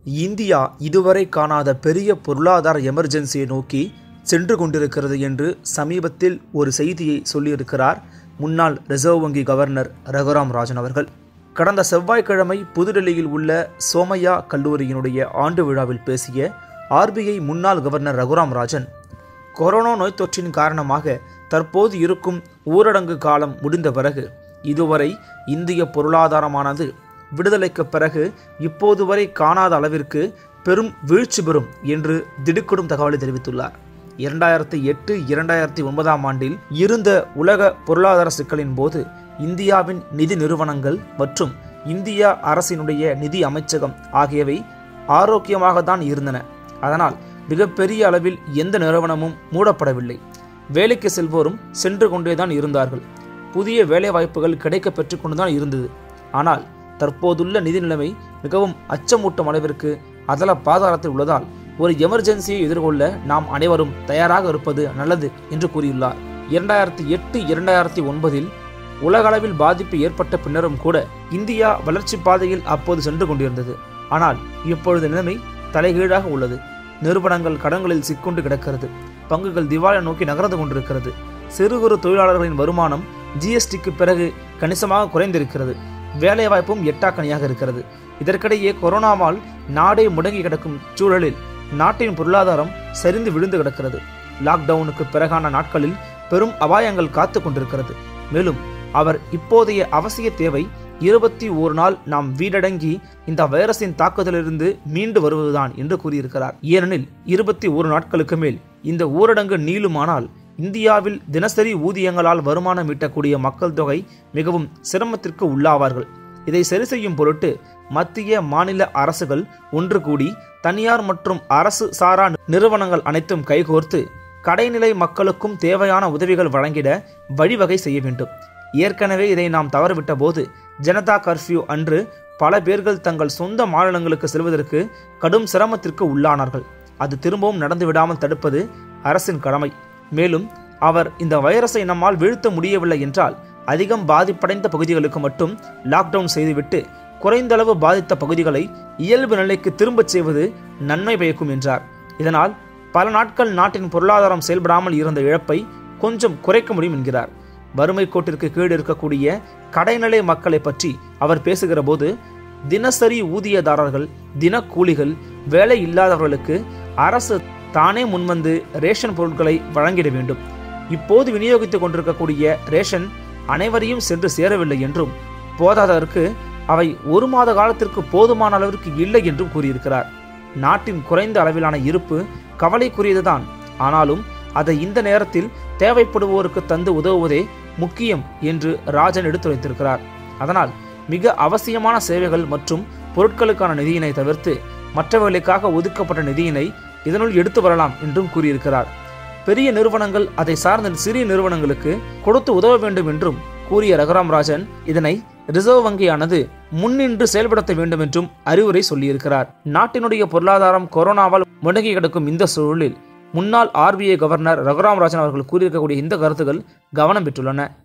India இதுவரை காணாத பெரிய பொருளாதார எமர்ஜென்சியை நோக்கி சென்று கொண்டிருக்கிறது என்று சமீபத்தில் ஒரு செய்தியை சொல்லியிருக்கிறார் முன்னாள் ரிசர்வ் வங்கி கவர்னர் ரகுராம் ராஜன் அவர்கள் கடந்த செவ்வாய்க்கிழமை புதுடெல்லியில் உள்ள சோமையா கல்லூரியினுடைய ஆண்டு விழாவில் பேசிய ஆர்பிஐ முன்னாள் கவர்னர் ரகுராம் ராஜன் கொரோனா நோய் தொற்றின் காரணமாக தற்போது இருக்கும் ஊரடங்கு காலம் முடிந்த பிறகு இதுவரை இந்திய பொருளாதாரமானது விடுதலைக்கு பிறகு இப்போது வரை காணாத அளவிற்கு பெரும் வீழ்ச்சி பெறும் என்று திடுக்கிடும் தகவலை தெரிவித்துள்ளார் இரண்டாயிரத்தி எட்டு இரண்டாயிரத்தி ஒன்பதாம் ஆண்டில் இருந்த உலக பொருளாதார சிக்கலின் போது இந்தியாவின் நிதி நிறுவனங்கள் மற்றும் இந்தியா அரசினுடைய நிதி அமைச்சகம் ஆகியவை ஆரோக்கியமாக தான் இருந்தன அதனால் மிகப்பெரிய அளவில் எந்த நிறுவனமும் மூடப்படவில்லை வேலைக்கு செல்வோரும் சென்று கொண்டேதான் இருந்தார்கள் புதிய வேலைவாய்ப்புகள் கிடைக்க பெற்றுக்கொண்டுதான் இருந்தது ஆனால் தற்போதுள்ள நிதி நிலைமை மிகவும் அச்சமூட்டும் அளவிற்கு அதல பாதாளத்தில் உள்ளதால் ஒரு எமர்ஜென்சியை எதிர்கொள்ள நாம் அனைவரும் தயாராக இருப்பது நல்லது என்று கூறியுள்ளார் இரண்டாயிரத்தி எட்டு இரண்டாயிரத்தி ஒன்பதில் உலகளவில் பாதிப்பு ஏற்பட்ட பின்னரும் கூட இந்தியா வளர்ச்சி பாதையில் அப்போது சென்று கொண்டிருந்தது ஆனால் இப்பொழுது நிலைமை தலைகீழாக உள்ளது நிறுவனங்கள் கடன்களில் சிக்கொண்டு கிடக்கிறது பங்குகள் திவாலை நோக்கி நகர்ந்து கொண்டிருக்கிறது சிறு குறு தொழிலாளர்களின் வருமானம் ஜிஎஸ்டிக்கு பிறகு கணிசமாக குறைந்திருக்கிறது வேலைவாய்ப்பும் எட்டாக்கணியாக இருக்கிறது இதற்கிடையே கொரோனாவால் நாடே முடங்கி கிடக்கும் சூழலில் நாட்டின் பொருளாதாரம் சரிந்து விழுந்து கிடக்கிறது லாக்டவுனுக்கு பிறகான நாட்களில் பெரும் அபாயங்கள் காத்து கொண்டிருக்கிறது மேலும் அவர் இப்போதைய அவசிய தேவை இருபத்தி ஒரு நாள் நாம் வீடடங்கி இந்த வைரஸின் தாக்குதலிலிருந்து மீண்டு வருவதுதான் என்று கூறியிருக்கிறார் ஏனெனில் இருபத்தி ஒரு நாட்களுக்கு மேல் இந்த ஊரடங்கு நீளுமானால் இந்தியாவில் தினசரி ஊதியங்களால் வருமானம் ஈட்டக்கூடிய மக்கள் தொகை மிகவும் சிரமத்திற்கு உள்ளாவார்கள் இதை சரி செய்யும் பொருட்டு மத்திய மாநில அரசுகள் ஒன்று கூடி தனியார் மற்றும் அரசு சாரா நிறுவனங்கள் அனைத்தும் கைகோர்த்து கடைநிலை மக்களுக்கும் தேவையான உதவிகள் வழங்கிட வழிவகை செய்ய வேண்டும் ஏற்கனவே இதை நாம் தவறவிட்ட போது ஜனதா கர்ஃப்யூ அன்று பல பேர்கள் தங்கள் சொந்த மாநிலங்களுக்கு செல்வதற்கு கடும் சிரமத்திற்கு உள்ளானார்கள் அது திரும்பவும் நடந்துவிடாமல் தடுப்பது அரசின் கடமை மேலும் அவர் இந்த வைரஸை நம்மால் வீழ்த்த முடியவில்லை என்றால் அதிகம் பாதிப்படைந்த பகுதிகளுக்கு மட்டும் லாக்டவுன் செய்துவிட்டு குறைந்தளவு பாதித்த பகுதிகளை இயல்பு நிலைக்கு திரும்பச் செய்வது நன்மை பயக்கும் என்றார் இதனால் பல நாட்கள் நாட்டின் பொருளாதாரம் செயல்படாமல் இருந்த இழப்பை கொஞ்சம் குறைக்க முடியும் என்கிறார் வறுமை கோட்டிற்கு கீழ் இருக்கக்கூடிய கடைநிலை மக்களை பற்றி அவர் பேசுகிற போது தினசரி ஊதியதாரர்கள் தினக்கூலிகள் வேலை இல்லாதவர்களுக்கு அரசு தானே முன்வந்து ரேஷன் பொருட்களை வழங்கிட வேண்டும் இப்போது விநியோகித்துக் கொண்டிருக்கக்கூடிய ரேஷன் அனைவரையும் சென்று சேரவில்லை என்றும் போதாததற்கு அவை ஒரு மாத காலத்திற்கு போதுமான அளவிற்கு இல்லை என்றும் கூறியிருக்கிறார் நாட்டின் குறைந்த அளவிலான இருப்பு கவலைக்குரியதுதான் ஆனாலும் அதை இந்த நேரத்தில் தேவைப்படுவோருக்கு தந்து உதவுவதே முக்கியம் என்று ராஜன் எடுத்துரைத்திருக்கிறார் அதனால் மிக அவசியமான சேவைகள் மற்றும் பொருட்களுக்கான நிதியினை தவிர்த்து மற்றவர்களுக்காக ஒதுக்கப்பட்ட நிதியினை இதனுள் எடுத்து வரலாம் என்றும் கூறியிருக்கிறார் பெரிய நிறுவனங்கள் அதை சார்ந்த சிறிய நிறுவனங்களுக்கு கொடுத்து உதவ வேண்டும் என்றும் கூறிய ரகுராம் ராஜன் இதனை ரிசர்வ் வங்கியானது முன்னின்று செயல்படுத்த வேண்டும் என்றும் அறிவுரை சொல்லியிருக்கிறார் நாட்டினுடைய பொருளாதாரம் கொரோனாவால் முடங்கி கிடக்கும் இந்த சூழலில் முன்னாள் ஆர்பிஐ கவர்னர் ரகுராம் ராஜன் அவர்கள் கூறியிருக்கக்கூடிய இந்த கருத்துகள் கவனம் பெற்றுள்ளன